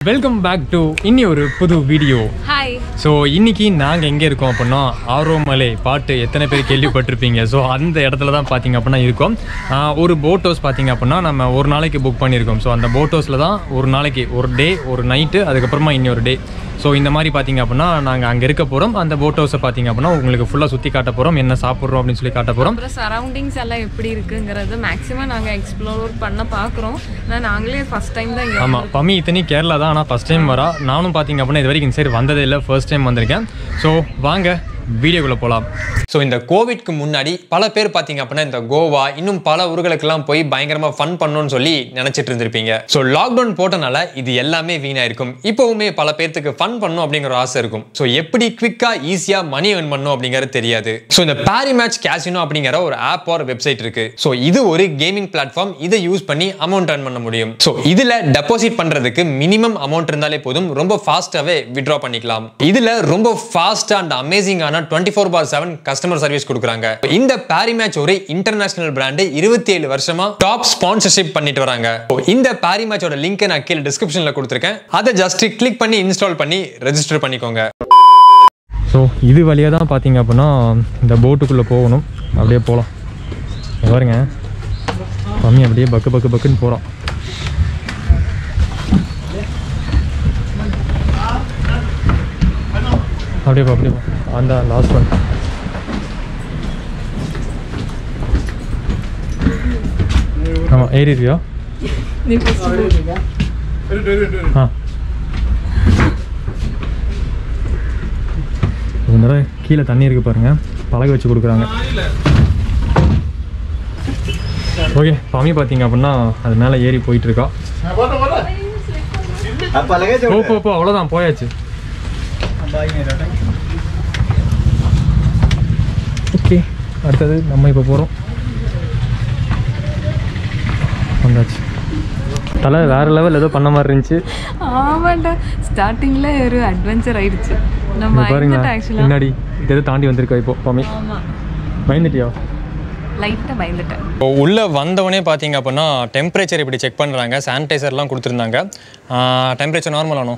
Welcome back to இன்னி ஒரு புது வீடியோ ஹாய் ஸோ இன்னைக்கு நாங்கள் எங்கே இருக்கோம் அப்படின்னா ஆரோமலை பாட்டு எத்தனை பேர் கேள்விப்பட்டிருப்பீங்க ஸோ அந்த இடத்துல தான் பார்த்தீங்க அப்படின்னா இருக்கோம் ஆஹ் ஒரு போட் ஹவுஸ் பார்த்தீங்க அப்படின்னா நம்ம ஒரு நாளைக்கு புக் பண்ணியிருக்கோம் ஸோ அந்த போட் ஹவுஸில் தான் ஒரு நாளைக்கு ஒரு டே ஒரு நைட்டு அதுக்கப்புறமா இன்னி ஒரு டே ஸோ இந்த மாதிரி பார்த்தீங்க அப்படின்னா நாங்கள் அங்கே இருக்க போகிறோம் அந்த போட் ஹவுஸை பார்த்தீங்க அப்படின்னா உங்களுக்கு ஃபுல்லாக சுற்றி காட்ட போகிறோம் என்ன சாப்பிட்றோம் அப்படின்னு சொல்லி காட்ட போகிறோம் அப்புறம் சரௌண்டிங்ஸ் எல்லாம் எப்படி இருக்குங்கிறது மேக்ஸிமம் நாங்கள் எக்ஸ்ப்ளோர் பண்ண பார்க்குறோம் ஆனால் நாங்களே ஃபர்ஸ்ட் டைம் தான் இங்கே ஆமாம் பம்மி இத்தனி கேரளா தான் ஆனால் ஃபஸ்ட் டைம் வரா நானும் பார்த்தீங்க அப்படின்னா இது வரைக்கும் இந்த சைடு வந்ததே இல்லை ஃபர்ஸ்ட் டைம் வந்திருக்கேன் ஸோ வாங்க வீடியோக்குள்ளே போகலாம் ஸோ இந்த கோவிட்க்கு முன்னாடி பல பேர் பார்த்தீங்க அப்படின்னா இந்த கோவா இன்னும் பல ஊர்களுக்கெல்லாம் போய் பயங்கரமாக ஃபன் பண்ணணும்னு சொல்லி நினச்சிட்டு இருந்திருப்பீங்க ஸோ லாக்டவுன் போட்டனால இது எல்லாமே வீணாயிருக்கும் இப்போவுமே பல பேர்த்துக்கு ஃபன் பண்ணணும் அப்படிங்கிற ஒரு ஆசை இருக்கும் ஸோ எப்படி குவிக்காக ஈஸியாக மணி earn பண்ணணும் அப்படிங்கிறது தெரியாது ஸோ இந்த பாரி மேட்ச் கேசினோ அப்படிங்கிற ஒரு ஆப் ஒரு வெப்சைட் இருக்கு ஸோ இது ஒரு கேமிங் பிளாட்ஃபார்ம் இதை யூஸ் பண்ணி அமௌண்ட் earn பண்ண முடியும் ஸோ இதில் டெபாசிட் பண்ணுறதுக்கு மினிமம் அமௌண்ட் இருந்தாலே போதும் ரொம்ப ஃபாஸ்ட்டாகவே வித்ட்ரா பண்ணிக்கலாம் இதில் ரொம்ப ஃபாஸ்ட் அண்ட் அமேசிங்கான twenty four by seven customer service கொடுக்குறாங்க இந்த பாரி மேட்ச் ஒரு இன்டர்நேஷனல் பிராண்டு இருபத்தி ஏழு வருஷமா டாப் ஸ்பான்சர்ஷிப் பண்ணிட்டு வராங்க So, இந்த பாரி மேட்சோட லிங்க் நான் கீழே டிஸ்கிரிப்ஷன்ல கொடுத்துருக்கேன் அதை ஜஸ்ட் கிளிக் பண்ணி இன்ஸ்டால் பண்ணி ரெஜிஸ்டர் பண்ணிக்கோங்க ஸோ இது வழியாக தான் பார்த்தீங்க அப்படின்னா இந்த போட்டுக்குள்ளே போகணும் அப்படியே போகலாம் இங்க பாருங்க பம்மி அப்படியே பக்கு பக்கு பக்குன்னு போகிறோம் அப்படியே போ அப்படியே போ அந்த லாஸ்ட் ஒன் ஆமாம் ஏறி இருக்கியா ஆ இந்த தடவை கீழே தண்ணி இருக்கு பாருங்க பழக வச்சு கொடுக்குறாங்க ஓகே பாமி பார்த்தீங்க அப்படின்னா அது மேலே ஏறி போயிட்டு இருக்கா போ போ போ அவ்வளோதான் போயாச்சு ஓகே அடுத்தது நம்ம இப்போ போகிறோம் வந்தாச்சு தலை வேற லெவல் ஏதோ பண்ண மாதிரி இருந்துச்சு ஆமாண்டா ஸ்டார்டிங்கில் ஒரு அட்வென்ச்சர் ஆயிடுச்சு நம்ம இங்க பாருங்க பயந்துட்டோம் ஆக்சுவலாக பின்னாடி இது எதோ தாண்டி வந்திருக்கா இப்போ பாமி ஆமாம் பயந்துட்டியா லைட்டாக பயந்துட்டேன் இப்போ உள்ளே வந்தவொடனே பார்த்தீங்க அப்படின்னா டெம்பரேச்சர் இப்படி செக் பண்ணுறாங்க சானிடைசர்லாம் கொடுத்துருந்தாங்க டெம்பரேச்சர் நார்மல் ஆனோ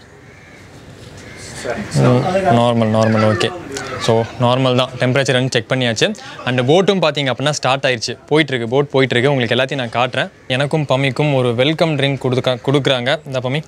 normal normal okay so normal தான் டெம்பரேச்சர் வந்து செக் பண்ணியாச்சு அண்ட் போட்டும் பார்த்தீங்க அப்படின்னா ஸ்டார்ட் ஆயிடுச்சு போயிட்டுருக்கு போட் போயிட்டுருக்கு உங்களுக்கு எல்லாத்தையும் நான் காட்டுறேன் எனக்கும் பம்மிக்கும் ஒரு வெல்கம் ட்ரிங்க் கொடுக்க கொடுக்குறாங்க இந்த பம்மி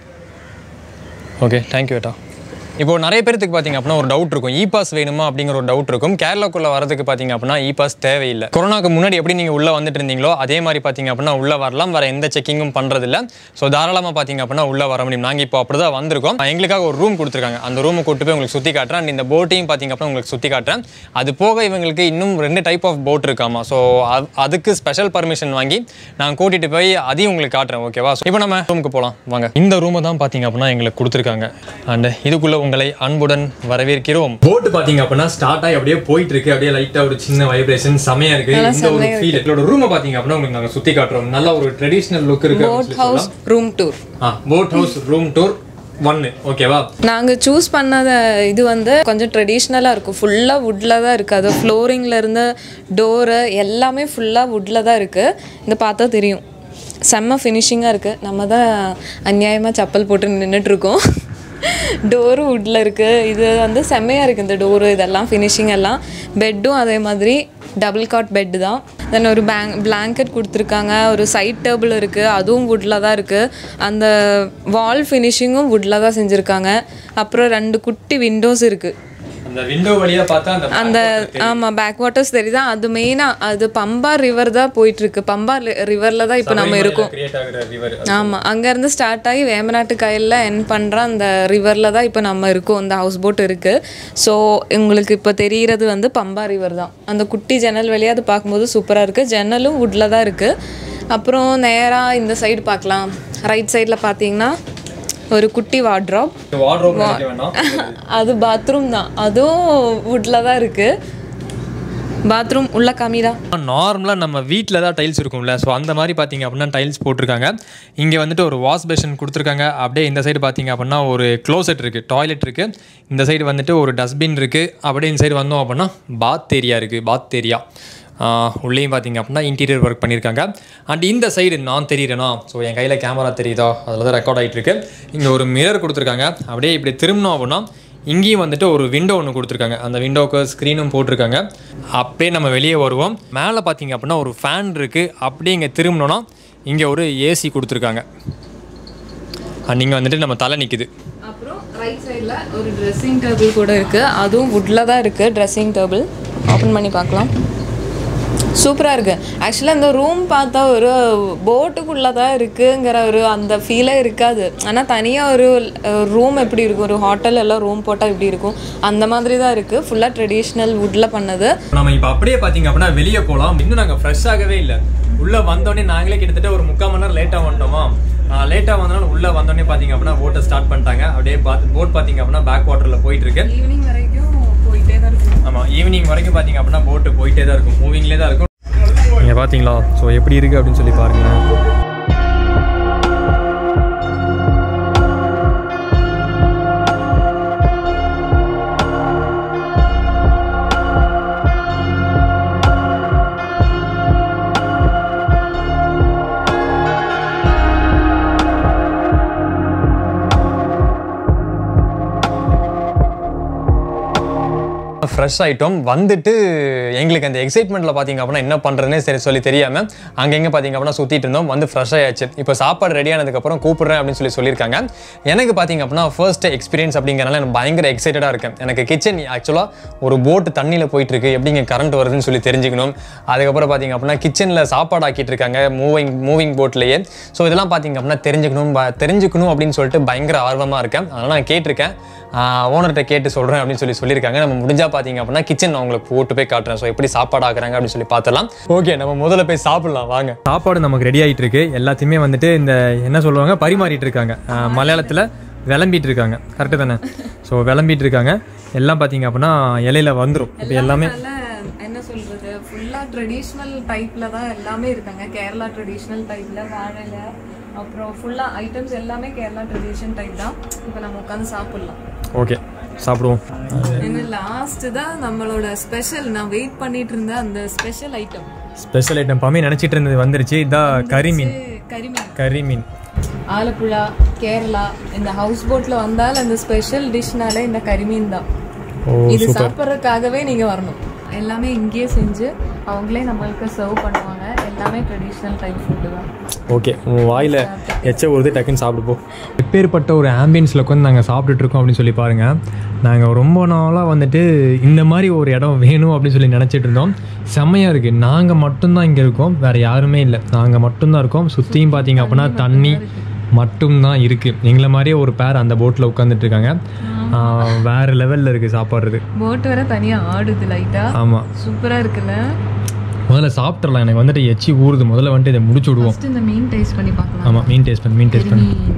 ஓகே தேங்க்யூ ஏட்டா இப்போ நிறைய பேருக்கு பார்த்தீங்க அப்படின்னா ஒரு டவுட் இருக்கும் இ பாஸ் வேணுமா அப்படிங்கிற ஒரு டவுட் இருக்கும் கேரளாக்குள்ள வரதுக்கு பார்த்தீங்க அப்படின்னா இ பாஸ் தேவையில்லை கொரோனாக்கு முன்னாடி எப்படி நீங்கள் உள்ளே வந்துட்டு இருந்தீங்களோ அதே மாதிரி பார்த்தீங்க அப்படின்னா உள்ளே வரலாம் வர எந்த செக்கிங்கும் பண்ணுறதில்ல ஸோ தாராளமாக பார்த்தீங்க அப்படின்னா உள்ளே வர முடியும் நாங்கள் இப்போ அப்படி தான் வந்திருக்கோம் எங்களுக்காக ஒரு ரூம் கொடுத்துருக்காங்க அந்த ரூமை கூட்டு போய் உங்களுக்கு சுற்றி காட்டுறேன் அண்ட் இந்த போட்டையும் பார்த்தீங்க அப்படின்னா உங்களுக்கு சுற்றி காட்டுறேன் அது போக இவங்களுக்கு இன்னும் ரெண்டு டைப் ஆஃப் போட் இருக்காமா ஸோ அதுக்கு ஸ்பெஷல் பர்மிஷன் வாங்கி நான் கூட்டிகிட்டு போய் அதையும் உங்களுக்கு காட்டுறேன் ஓகேவா இப்போ நம்ம ரூமுக்கு போகலாம் வாங்க இந்த ரூமை தான் பார்த்தீங்க அப்படின்னா எங்களுக்கு கொடுத்துருக்காங்க அண்ட் இதுக்குள்ள உங்களை அன்புடன் வரவேற்கிறோம் போட் பார்த்தீங்க அப்படின்னா ஸ்டார்ட் ஆகி அப்படியே போயிட்டு இருக்கு அப்படியே லைட்டாக ஒரு சின்ன வைப்ரேஷன் செமையா இருக்கு இந்த ஒரு ஃபீல் எங்களோட ரூமை பார்த்தீங்க அப்படின்னா உங்களுக்கு நாங்கள் சுற்றி காட்டுறோம் நல்ல ஒரு ட்ரெடிஷ்னல் லுக் இருக்கு boat house room tour boat house room tour ஒன்னு ஓகேவா நாங்கள் சூஸ் பண்ணத இது வந்து கொஞ்சம் ட்ரெடிஷ்னலாக இருக்கும் ஃபுல்லாக வுட்டில் தான் இருக்குது அது ஃப்ளோரிங்கில் இருந்து டோரு எல்லாமே ஃபுல்லாக வுட்டில் தான் இருக்குது இந்த பார்த்தா தெரியும் செம்ம ஃபினிஷிங்காக இருக்குது நம்ம தான் அநியாயமாக செப்பல் போட்டு நின்றுட்டுருக்கோம் டோரும் வுட்டில் இருக்குது இது வந்து செம்மையாக இருக்குது இந்த டோரு இதெல்லாம் ஃபினிஷிங் எல்லாம் பெட்டும் அதே மாதிரி டபுள் காட் பெட்டு தான் தென் ஒரு பேங் பிளாங்கெட் கொடுத்துருக்காங்க ஒரு சைட் டேபிள் இருக்குது அதுவும் வுட்டில் தான் இருக்குது அந்த வால் ஃபினிஷிங்கும் வுட்டில் தான் செஞ்சுருக்காங்க அப்புறம் ரெண்டு குட்டி விண்டோஸ் இருக்குது அந்த விண்டோ வழியா பார்த்தா அந்த அந்த ஆமாம் பேக் வாட்டர்ஸ் தெரியுதா அது மெயினாக அது பம்பா ரிவர் தான் போயிட்டுருக்கு பம்பா ரிவரில் தான் இப்போ நம்ம இருக்கோம் கிரியேட் ஆகிற ரிவர் ஆமாம் அங்கேருந்து ஸ்டார்ட் ஆகி வேம்பநாட்டு காயலில் என் பண்ணுற அந்த ரிவரில் தான் இப்போ நம்ம இருக்கோம் இந்த ஹவுஸ் போட் இருக்குது ஸோ உங்களுக்கு இப்போ தெரிகிறது வந்து பம்பா ரிவர் தான் அந்த குட்டி ஜன்னல் வழியாக அது பார்க்கும்போது சூப்பராக இருக்குது ஜன்னலும் வுட்டில் தான் இருக்குது அப்புறம் நேராக இந்த சைடு பார்க்கலாம் ரைட் சைடில் பார்த்தீங்கன்னா ஒரு குட்டி வார்ட்ராப் வார்ட்ரோப் நினைக்க வேண்டாம் அது பாத்ரூம் தான் அதுவும் வுட்டில் தான் இருக்குது பாத்ரூம் உள்ள கம்மிடா நார்மலாக நம்ம வீட்டில் தான் டைல்ஸ் இருக்கும்ல ஸோ அந்த மாதிரி பார்த்தீங்க அப்படின்னா டைல்ஸ் போட்டிருக்காங்க இங்கே வந்துட்டு ஒரு வாஷ் பேஷன் கொடுத்துருக்காங்க அப்படியே இந்த சைடு பார்த்தீங்க அப்படின்னா ஒரு க்ளோசெட் இருக்குது டாய்லெட் இருக்குது இந்த சைடு வந்துட்டு ஒரு டஸ்ட்பின் இருக்குது அப்படியே இந்த சைடு வந்தோம் அப்படின்னா பாத் ஏரியா இருக்குது பாத் ஏரியா உள்ளேயும் பார்த்தீங்க அப்படின்னா இன்டீரியர் ஒர்க் பண்ணியிருக்காங்க அண்ட் இந்த சைடு நான் தெரியுறேனா ஸோ என் கையில் கேமரா தெரியுதா அதில் தான் ரெக்கார்ட் ஆகிட்டு இருக்கு இங்கே ஒரு மிரர் கொடுத்துருக்காங்க அப்படியே இப்படி திரும்பினோம் அப்படின்னா இங்கேயும் வந்துட்டு ஒரு விண்டோ ஒன்று கொடுத்துருக்காங்க அந்த விண்டோக்கு ஸ்க்ரீனும் போட்டிருக்காங்க அப்படியே நம்ம வெளியே வருவோம் மேலே பார்த்தீங்க அப்படின்னா ஒரு ஃபேன் இருக்குது அப்படியே இங்கே திரும்பினோன்னா இங்கே ஒரு ஏசி கொடுத்துருக்காங்க நீங்கள் வந்துட்டு நம்ம தலை நிற்குது அப்புறம் ரைட் சைடில் ஒரு ட்ரெஸ்ஸிங் டேபிள் கூட இருக்குது அதுவும் வுட்டில் தான் இருக்குது ட்ரெஸ்ஸிங் டேபிள் ஓப்பன் பண்ணி பார்க்கலாம் சூப்பராக இருக்குது ஆக்சுவலாக இந்த ரூம் பார்த்தா ஒரு போட்டுக்குள்ளே தான் இருக்குங்கிற ஒரு அந்த ஃபீலே இருக்காது ஆனால் தனியாக ஒரு ரூம் எப்படி இருக்கும் ஒரு ஹோட்டல் எல்லாம் ரூம் போட்டால் எப்படி இருக்கும் அந்த மாதிரி தான் இருக்குது ஃபுல்லாக ட்ரெடிஷ்னல் வுட்டில் பண்ணது நம்ம இப்போ அப்படியே பார்த்தீங்க அப்படின்னா வெளியே போகலாம் இன்னும் நாங்கள் ஃப்ரெஷ் ஆகவே இல்லை உள்ளே வந்தோடனே நாங்களே கிட்டத்தட்ட ஒரு முக்கால் மணி நேரம் லேட்டாக வந்துட்டோமா லேட்டாக வந்தனால உள்ளே வந்தோடனே பார்த்தீங்க அப்படின்னா போட்டை ஸ்டார்ட் பண்ணிட்டாங்க அப்படியே போட் பார்த்தீங்க அப்படின்னா பேக் வாட்டரில் போயிட்டு இருக்கு ஈவினிங் வரைக்கும் போயிட்டே தான் இருக்கும் ஆமாம் ஈவினிங் வரைக்கும் பார்த்தீங்க அப்படின்னா போட்டு போயிட்டே தான் இருக்கும் மூவிங்லேயே தான் இருக்கும் நீங்கள் பார்த்தீங்களா ஸோ எப்படி இருக்குது அப்படின்னு சொல்லி பாருங்களேன் ஃப்ரெஷ் ஆகிட்டோம் வந்துட்டு எங்களுக்கு அந்த எக்ஸைட்மெண்ட்டில் பார்த்தீங்க அப்படின்னா என்ன பண்ணுறதுனே சரி சொல்லி தெரியாமல் அங்கங்கே பார்த்தீங்க அப்படின்னா சுற்றிட்டு இருந்தோம் வந்து ஃப்ரெஷ் ஆயாச்சு இப்போ சாப்பாடு ரெடி ஆனதுக்கப்புறம் கூப்பிட்றேன் அப்படின்னு சொல்லி சொல்லியிருக்காங்க எனக்கு பார்த்தீங்க அப்படின்னா ஃபர்ஸ்ட் எக்ஸ்பீரியன்ஸ் அப்படிங்கிறனால எனக்கு பயங்கர எக்ஸைட்டடாக இருக்கேன் எனக்கு கிச்சன் ஆக்சுவலாக ஒரு போட்டு தண்ணியில் போயிட்டு இருக்கு எப்படிங்க கரண்ட் வருதுன்னு சொல்லி தெரிஞ்சுக்கணும் அதுக்கப்புறம் பார்த்தீங்க அப்படின்னா கிச்சனில் சாப்பாடு ஆக்கிட்டு இருக்காங்க மூவிங் மூவிங் போட்லேயே ஸோ இதெல்லாம் பார்த்தீங்க அப்படின்னா தெரிஞ்சுக்கணும் ப- தெரிஞ்சுக்கணும் அப்படின்னு சொல்லிட்டு பயங்கர ஆர்வமாக இருக்கேன் அதனால் நான் கேட்டிருக்கேன் ஓனர்கிட்ட கேட்டு சொல்கிறேன் அப்படின்னு சொல்லி சொல்லியிருக்காங்க நம்ம முடிஞ்சா பார்த்தீங்க அப்படின்னா கிச்சன் அவங்களுக்கு போட்டு போய் காட்டுறேன் ஸோ எப்படி சாப்பாடு ஆக்குறாங்க அப்படின்னு சொல்லி பார்த்துலாம் ஓகே நம்ம முதல்ல போய் சாப்பிடலாம் வாங்க சாப்பாடு நமக்கு ரெடி ஆகிட்டு இருக்கு எல்லாத்தையுமே வந்துட்டு இந்த என்ன சொல்லுவாங்க பரிமாறிட்டு இருக்காங்க மலையாளத்தில் விளம்பிட்டு இருக்காங்க கரெக்டு தானே ஸோ விளம்பிட்டு இருக்காங்க எல்லாம் பார்த்தீங்க அப்படின்னா இலையில வந்துடும் இப்போ எல்லாமே நல்ல என்ன சொல்றது ஃபுல்லா ட்ரெடிஷ்னல் டைப்ல தான் எல்லாமே இருக்காங்க கேரளா ட்ரெடிஷ்னல் டைப்ல வாழைல அப்புறம் ஃபுல்லா ஐட்டம்ஸ் எல்லாமே கேரளா ட்ரெடிஷன் டைப் தான் இப்போ நம்ம உட்காந்து சாப்பிடலாம் ஓகே சாப்பிடுவோம் என்ன லாஸ்ட் தான் நம்மளோட ஸ்பெஷல் நான் வெயிட் பண்ணிட்டு இருந்த அந்த ஸ்பெஷல் ஐட்டம் ஸ்பெஷல் ஐட்டம் பாமே நினச்சிட்டு இருந்தது வந்துருச்சு இதான் கறிமீன் கரிமீன் கறிமீன் ஆலப்புழா கேரளா இந்த ஹவுஸ் போட்ல வந்தால் அந்த ஸ்பெஷல் டிஷ்னாலே இந்த கரிமீன் தான் ஓ இது சாப்பிட்றதுக்காகவே நீங்க வரணும் எல்லாமே இங்கேயே செஞ்சு அவங்களே நம்மளுக்கு சர்வ் பண்ணுவாங்க எல்லாமே ட்ரெடிஷ்னல் டைப் ஃபுட்டு தான் ஓகே உன் வாயில் எச்ச ஒரு டக்குன்னு சாப்பிடு போ எப்பேற்பட்ட ஒரு ஆம்பியன்ஸில் உட்காந்து நாங்கள் சாப்பிட்டுட்டு இருக்கோம் அப்படின்னு சொல்லி பாருங்கள் நாங்கள் ரொம்ப நாளாக வந்துட்டு இந்த மாதிரி ஒரு இடம் வேணும் அப்படின்னு சொல்லி நினச்சிட்டு இருந்தோம் செம்மையாக இருக்குது நாங்கள் மட்டும்தான் இங்கே இருக்கோம் வேறு யாருமே இல்லை நாங்கள் மட்டும்தான் இருக்கோம் சுற்றியும் பார்த்தீங்க அப்படின்னா தண்ணி மட்டும்தான் இருக்குது எங்களை மாதிரியே ஒரு பேர் அந்த போட்டில் உட்காந்துட்டு இருக்காங்க ஆஹ், வேற லெவலில் இருக்குது சாப்பாடுறது போட் வேற தனியா ஆடுது லைட்டா ஆமாம் சூப்பரா இருக்குல்ல முதல்ல சாப்பிட்றலாம் எனக்கு வந்துட்டு எச்சி ஊறுது முதல்ல வந்துட்டு இதை முடிச்சு விடுவோம் ஃபர்ஸ்ட் இந்த மீன் டேஸ்ட் பண்ணி பார்க்கலாம் ஆமாம் மீன் டேஸ்ட் பண்ணு மீன் டேஸ்ட் பண்ணு மீன்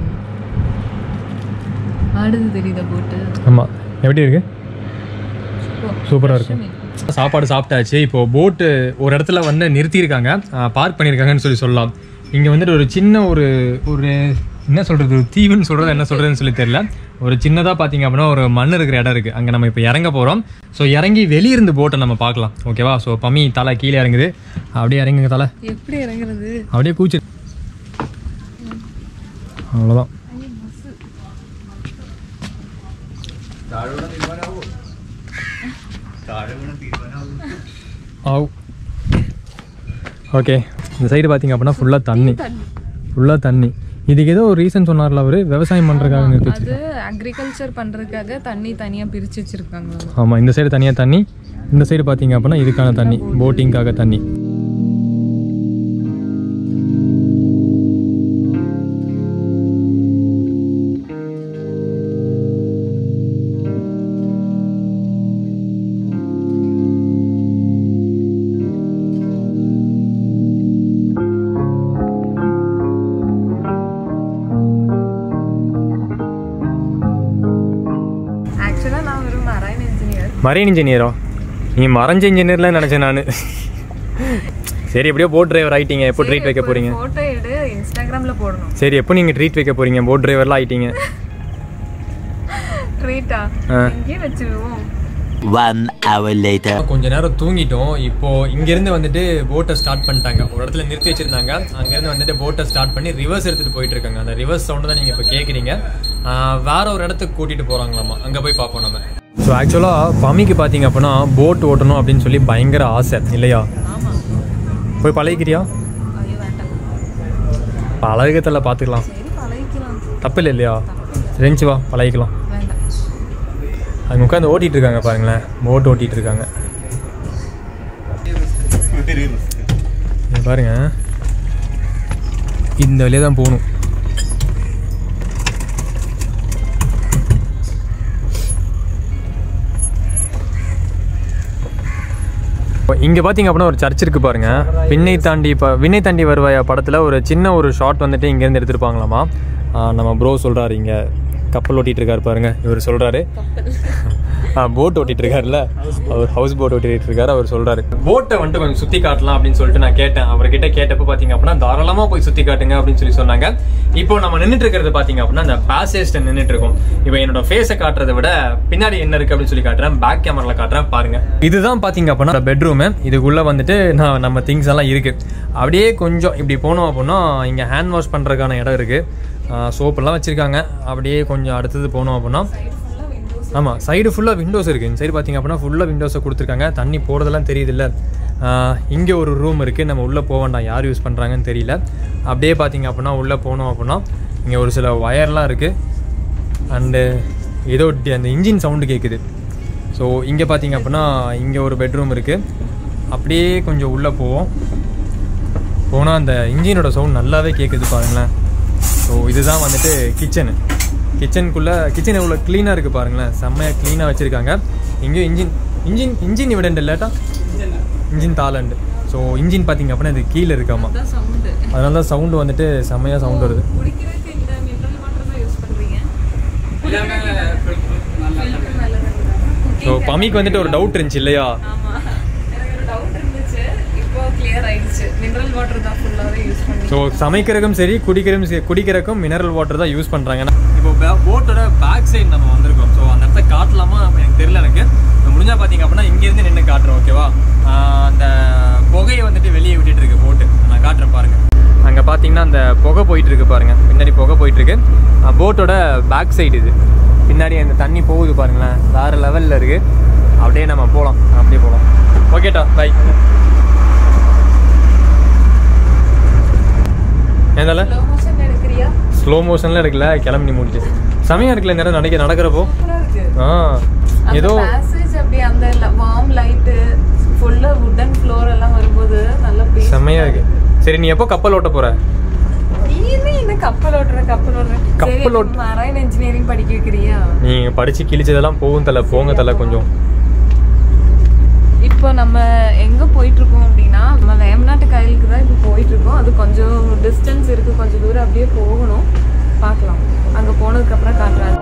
ஆடுது தெரியுதா போட்டு ஆமாம் எப்படி இருக்கு சூப்பராக இருக்கும் சாப்பாடு சாப்பிட்டாச்சு இப்போ போட்டு ஒரு இடத்துல வந்து நிறுத்தியிருக்காங்க பார்க் பண்ணியிருக்காங்கன்னு சொல்லி சொல்லலாம் இங்கே வந்துட்டு ஒரு சின்ன ஒரு ஒரு என்ன சொல்கிறது ஒரு தீவுன்னு சொல்கிறது என்ன சொல்கிறதுன்னு சொல்லி தெரியல ஒரு சின்னதாக பார்த்தீங்க அப்படின்னா ஒரு மண் இருக்கிற இடம் இருக்குது அங்கே நம்ம இப்போ இறங்க போகிறோம் ஸோ இறங்கி வெளியிருந்து போட்டை நம்ம பார்க்கலாம் ஓகேவா ஸோ பம்மி தலை கீழே இறங்குது அப்படியே இறங்குங்க தலை எப்படி இறங்குறது அப்படியே கூச்சு அவ்வளோதான் ஆவ் ஓகே இந்த சைடு பார்த்தீங்க அப்படின்னா ஃபுல்லாக தண்ணி ஃபுல்லாக தண்ணி இதுக்கு ஏதோ ஒரு ரீசன் சொன்னார்ல அவர் விவசாயம் பண்ணுறதுக்காக நிறுத்தி வச்சு அது அக்ரிகல்ச்சர் பண்றதுக்காக தண்ணி தனியா பிரிச்சு வச்சிருக்காங்க ஆமாம் இந்த சைடு தனியாக தண்ணி இந்த சைடு பார்த்தீங்க அப்படின்னா இதுக்கான தண்ணி போட்டிங்காக தண்ணி ஆக்சுவலா நான் ஒரு மரைன் இன்ஜினியர் மரைன் இன்ஜினியரோ நீ மறைஞ்ச இன்ஜினியர்லாம் நினச்சேன் நான் சரி எப்படியோ போட் டிரைவர் ஆயிட்டீங்க எப்போ ட்ரீட் வைக்க போகிறீங்க போட்டோ எடு இன்ஸ்டாகிராம்ல போடணும் சரி எப்போ நீங்கள் ட்ரீட் வைக்க போகிறீங்க போட் டிரைவர்லாம் ஆயிட்டீங்க ட்ரீட்டா ஆ. இங்கேயே வச்சிருவோம் One hour later. கொஞ்ச நேரம் தூங்கிட்டோம் இப்போ இங்கேருந்து வந்துட்டு போட்டை ஸ்டார்ட் பண்ணிட்டாங்க ஒரு இடத்துல நிறுத்தி வச்சிருந்தாங்க அங்கேருந்து வந்துட்டு போட்டை ஸ்டார்ட் பண்ணி ரிவர்ஸ் எடுத்துகிட்டு போயிட்டு இருக்காங்க அந்த ரிவர்ஸ் சவுண்டு தான் நீங்கள் இப்போ கேட்குறீங்க வேற ஒரு இடத்துக்கு கூட்டிகிட்டு போகிறாங்களாமா அங்கே போய் பார்ப்போம் நம்ம ஸோ ஆக்சுவலாக பமிக்கு பார்த்தீங்க அப்படின்னா போட் ஓட்டணும் அப்படின்னு சொல்லி பயங்கர ஆசை இல்லையா போய் பழகிக்கிறியா பழகத்தில் பார்த்துக்கலாம் தப்பு இல்லை இல்லையா ரெஞ்சு வா பழகிக்கலாம் அங்கே உட்காந்து ஓட்டிகிட்டு இருக்காங்க பாருங்களேன் போட் ஓட்டிகிட்டு இருக்காங்க இங்க பாருங்க இந்த வழியாக தான் போகணும் இங்கே பார்த்தீங்க அப்படின்னா ஒரு சர்ச் இருக்கு பாருங்க விண்ணை தாண்டி இப்போ விண்ணை தாண்டி வருவாயா படத்தில் ஒரு சின்ன ஒரு ஷாட் வந்துட்டு இங்கேருந்து எடுத்திருப்பாங்களாமா ஆ, நம்ம ப்ரோ சொல்கிறாரு இங்கே கப்பல் ஓட்டிகிட்டு இருக்காரு பாருங்க இவர் சொல்கிறாரு போட் ஓட்டிட்டு இருக்காருல்ல அவர் ஹவுஸ் போட் ஓட்டிட்டு இருக்காரு அவர் சொல்றாரு போட்டை வந்துட்டு கொஞ்சம் சுத்தி காட்டலாம் அப்படின்னு சொல்லிட்டு நான் கேட்டேன் அவர்கிட்ட கேட்டப்ப பாத்தீங்க அப்படின்னா தாராளமா போய் சுத்தி காட்டுங்க அப்படின்னு சொல்லி சொன்னாங்க இப்போ நம்ம நின்றுட்டு இருக்கிறது பாத்தீங்க அப்படின்னா அந்த பேசேஜ்ல நின்றுட்டு இருக்கோம் இப்போ என்னோட ஃபேஸை காட்டுறதை விட பின்னாடி என்ன இருக்கு அப்படின்னு சொல்லி காட்டுறேன் பேக் கேமரால காட்டுறேன் பாருங்க இதுதான் பாத்தீங்க அப்படின்னா பெட்ரூம் இதுக்குள்ள வந்துட்டு நான் நம்ம திங்ஸ் எல்லாம் இருக்கு அப்படியே கொஞ்சம் இப்படி போனோம் அப்படின்னா இங்க ஹேண்ட் வாஷ் பண்றதுக்கான இடம் இருக்கு சோப்பெல்லாம் வச்சிருக்காங்க அப்படியே கொஞ்சம் அடுத்தது போனோம் அப்படின்னா ஆமாம் சைடு ஃபுல்லாக விண்டோஸ் இருக்குது இந்த சைடு பார்த்தீங்க அப்படின்னா ஃபுல்லாக விண்டோஸை கொடுத்துருக்காங்க தண்ணி போகிறதெல்லாம் தெரியுதுல்ல இங்கே ஒரு ரூம் இருக்குது நம்ம உள்ளே போக வேண்டாம் யார் யூஸ் பண்ணுறாங்கன்னு தெரியல அப்படியே பார்த்தீங்க அப்படின்னா உள்ளே போனோம் அப்படின்னா இங்கே ஒரு சில ஒயர்லாம் இருக்குது அண்டு ஏதோ டி- அந்த இன்ஜின் சவுண்டு கேட்குது ஸோ இங்கே பார்த்தீங்க அப்படின்னா இங்கே ஒரு பெட்ரூம் இருக்குது அப்படியே கொஞ்சம் உள்ளே போவோம் போனால் அந்த இன்ஜினோட சவுண்ட் நல்லாவே கேட்குது பாருங்களேன் ஸோ இதுதான் வந்துட்டு கிச்சனு கிச்சனுக்குள்ளே கிச்சன் எவ்வளோ க்ளீனாக இருக்குது பாருங்களேன் செம்மையாக க்ளீனாக வச்சுருக்காங்க இங்கேயும் இன்ஜின் இன்ஜின் இன்ஜின் இவிடண்ட் இல்லாட்டா இன்ஜின் தாளண்டு ஸோ இன்ஜின் பார்த்தீங்க அப்படின்னா இது கீழே இருக்காமா சவுண்டு அதனால தான் சவுண்டு வந்துட்டு செம்மையாக சவுண்ட் வருது குடிக்கிறதுக்கு இந்த மினரல் வாட்டர் தான் யூஸ் பண்ணுறீங்க ஸோ பமிக்கு வந்துட்டு ஒரு டவுட் இருந்துச்சு இல்லையா ஆமாம் எனக்கு ஒரு டவுட் இருந்துச்சு இப்போ கிளியர் ஆயிடுச்சு மினரல் வாட்டர் தான் ஃபுல்லாகவே யூஸ் பண்ணி ஸோ சமைக்கிறதுக்கும் சரி குடிக்கிறதும் சரி குடிக்கிறதுக்கும் மினரல் வாட்டர் தான் யூஸ் பண்ணுறாங்க இப்போ போட்டோட பேக் சைடு நம்ம வந்திருக்கோம் ஸோ அந்த இடத்த காட்டலாமா எனக்கு தெரியல எனக்கு இப்போ முடிஞ்சா பார்த்தீங்க அப்படின்னா இங்கேருந்து நின்று காட்டுறோம் ஓகேவா அந்த புகையை வந்துட்டு வெளியே விட்டுட்டு இருக்கு போட்டு நான் காட்டுறேன் பாருங்க அங்கே பார்த்தீங்கன்னா அந்த புகை போயிட்டு இருக்கு பாருங்க பின்னாடி புகை போயிட்டு இருக்கு போட்டோட பேக் சைடு இது பின்னாடி அந்த தண்ணி போகுது பாருங்களேன் வேற லெவலில் இருக்கு அப்படியே நம்ம போகலாம் அப்படியே போகலாம் ஓகேட்டா பை ஏதால ஸ்லோ மோஷன் எடுக்கிறியா ஸ்லோ மோஷன்ல இருக்குல்ல கிளம்பி முடிச்சு செமையா இருக்குல்ல நேரம் நடக்க நடக்கிறப்போ சூப்பரா இருக்கு ஆ ஏதோ பேசேஜ் அப்படி அந்த வார்ம் லைட்டு ஃபுல்லா வுடன் ஃப்ளோர் எல்லாம் வரும்போது நல்ல பேஸ் செமையா இருக்கு சரி நீ எப்போ கப்பல் ஓட்ட போற நீ என்ன கப்பல் ஓட்டுற கப்பல் ஓட்டுற கப்பல் ஓட்டு- மரைன் இன்ஜினியரிங் படிக்க வைக்கிறியா நீ படிச்சு கிழிச்சதெல்லாம் போகும் தல போங்க தல கொஞ்சம் இப்போ நம்ம எங்க போயிட்டு இருக்கோம் அப்படின்னா நம்ம வேமநாட்டு காயலுக்கு தான் இப்போ போயிட்டு இருக்கோம் அது கொஞ்சம் டிஸ்டன்ஸ் இருக்கு கொஞ்சம் தூரம் அப்படியே போகணும் பார்க்கலாம் அங்க போனதுக்கு அப்புறம் காட்டுறேன்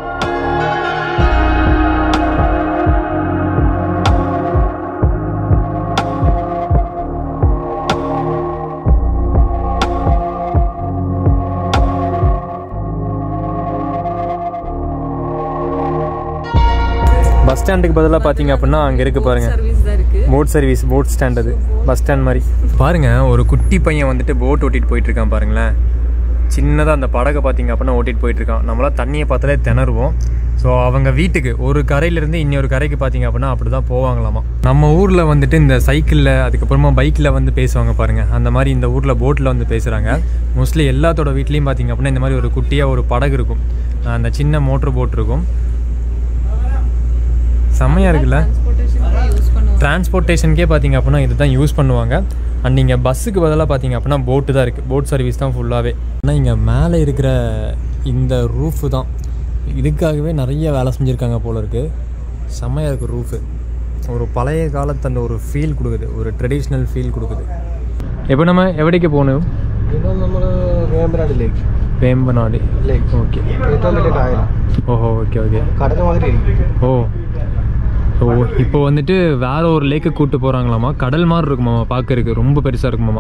பஸ் ஸ்டாண்டுக்கு பதிலாக பார்த்தீங்க அப்படின்னா அங்கே இருக்கு பாருங்க சர்வீஸ் தான் இருக்கு போட் சர்வீஸ் போட் ஸ்டாண்ட் அது பஸ் ஸ்டாண்ட் மாதிரி பாருங்க ஒரு குட்டி பையன் வந்துட்டு போட் ஓட்டிட்டு போயிட்டு இருக்கான் பாருங்களேன் சின்னதாக அந்த படகை பார்த்தீங்க அப்படின்னா ஓட்டிட்டு போயிட்டு இருக்கான் நம்மளாம் தண்ணியை பார்த்தாலே திணறுவோம் ஸோ அவங்க வீட்டுக்கு ஒரு கரையிலேருந்து இன்னொரு கரைக்கு பார்த்தீங்க அப்படின்னா அப்படி தான் போவாங்களாமா நம்ம ஊரில் வந்துட்டு இந்த சைக்கிளில் அதுக்கப்புறமா பைக்கில் வந்து பேசுவாங்க பாருங்கள் அந்த மாதிரி இந்த ஊரில் போட்டில் வந்து பேசுகிறாங்க மோஸ்ட்லி எல்லாத்தோட வீட்லேயும் பார்த்தீங்க அப்படின்னா இந்த மாதிரி ஒரு குட்டியாக ஒரு படகு இருக்கும் அந்த சின்ன மோட்டர் போட் இருக்கும் செம்மையாக இருக்குல்ல டிரான்ஸ்போர்ட்டேஷன் யூஸ் பண்ணுவோம் டிரான்ஸ்போர்ட்டேஷனுக்கே பார்த்தீங்க அப்படின்னா இது தான் யூஸ் பண்ணுவாங்க அண்ட் நீங்கள் பஸ்ஸுக்கு பதிலாக பார்த்தீங்க அப்படின்னா போட்டு தான் இருக்குது போட் சர்வீஸ் தான் ஃபுல்லாகவே ஆனால் இங்கே மேலே இருக்கிற இந்த ரூஃபு தான் இதுக்காகவே நிறைய வேலை செஞ்சுருக்காங்க போல இருக்குது செம்மையாக இருக்குது ரூஃபு ஒரு பழைய காலத்து அந்த ஒரு ஃபீல் கொடுக்குது ஒரு ட்ரெடிஷ்னல் ஃபீல் கொடுக்குது எப்போ நம்ம எവിടേക്ക് போகணும் ഇപ്പം നമ്മൾ വേമ്പനാടിലേക്ക് வேம்பநாடு ലേക്ക് ஓகே ഏറ്റവും വലിയ കായലാണ് ஓஹோ ஓகே ஓகே കടൽ മാതിരി ഇരിക്കും ஓ ஸோ இப்போ வந்துட்டு வேற ஒரு லேக்கு கூட்டு போகிறாங்களாமா கடல் மாதிரி இருக்குமாமா பார்க்கறதுக்கு ரொம்ப பெருசாக இருக்குமாமா